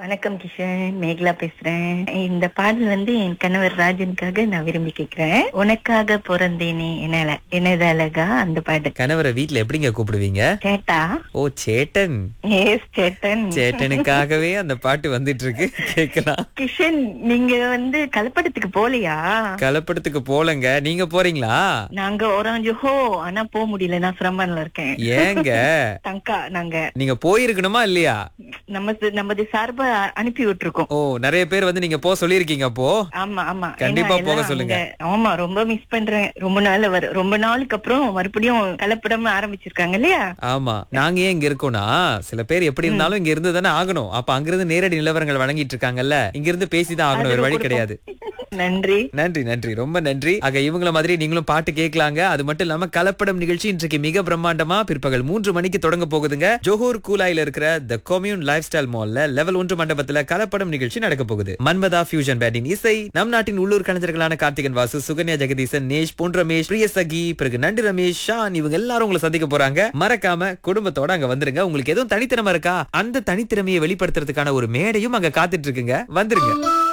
வணக்கம் கிஷன் மேகலா பேசுறேன் இந்த பாடல் வந்து என் கணவர் ராஜனுக்காக நான் விரும்பி கேக்குறேன் உனக்காக பிறந்தேனே என்ன என்னது அழகா அந்த பாடல் கணவரை வீட்ல எப்படிங்க கூப்பிடுவீங்க சேட்டா ஓ சேட்டன் ஏஸ் சேட்டன் சேட்டனுக்காகவே அந்த பாட்டு வந்துட்டு இருக்கு கேக்கலாம் கிஷன் நீங்க வந்து கலப்படத்துக்கு போலையா கலப்படத்துக்கு போலங்க நீங்க போறீங்களா நாங்க ஓராஞ்சு ஹோ ஆனா போக முடியல நான் சிரமன்ல இருக்கேன் ஏங்க தங்கா நாங்க நீங்க போயிருக்கணுமா இல்லையா நமது நமது சார்பா அனுப்பி விட்டுருக்கோம் ஓ நிறைய பேர் வந்து நீங்க போ சொல்லிருக்கீங்க அப்போ ஆமா ஆமா கண்டிப்பா ஏன்னா போக எல்லாம் சொல்லுங்க. அங்க- ஆமா ரொம்ப மிஸ் பண்றேன் ரொம்ப நாள் வர ரொம்ப நாளுக்கு அப்புறம் மறுபடியும் கலப்படம் ஆரம்பிச்சிருக்காங்க இல்லையா ஆமா நாங்க ஏன் இங்க இருக்கோம்னா சில பேர் எப்படி இருந்தாலும் இங்க இருந்து தானே ஆகணும் அப்ப அங்கிருந்து நேரடி நிலவரங்கள் வழங்கிட்டு இருக்காங்கல்ல இங்க இருந்து பேசிதான் ஆகணும் வேற வழி கொடுப்போம். கிடையாது நன்றி நன்றி நன்றி ரொம்ப நன்றி ஆக இவங்கள மாதிரி நீங்களும் பாட்டு கேட்கலாங்க அது மட்டும் இல்லாம கலப்படம் நிகழ்ச்சி இன்றைக்கு மிக பிரம்மாண்டமா பிற்பகல் மூன்று மணிக்கு தொடங்க போகுதுங்க ஜோஹூர் கூலாயில இருக்கிற த கொம்யூன் லைஃப் ஸ்டைல் மால்ல லெவல் ஒன்று மண்டபத்துல கலப்படம் நிகழ்ச்சி நடக்க போகுது மன்மதா ஃபியூஷன் பேண்டின் இசை நம் நாட்டின் உள்ளூர் கலைஞர்களான கார்த்திகன் வாசு சுகன்யா ஜெகதீசன் நேஷ் பொன் ரமேஷ் பிரியசகி பிறகு நண்டு ரமேஷ் ஷான் இவங்க எல்லாரும் உங்களை சந்திக்க போறாங்க மறக்காம குடும்பத்தோட அங்க வந்துருங்க உங்களுக்கு எதுவும் தனித்திறமை இருக்கா அந்த தனித்திறமையை வெளிப்படுத்துறதுக்கான ஒரு மேடையும் அங்க காத்துட்டு இருக்குங்க வந்துருங்க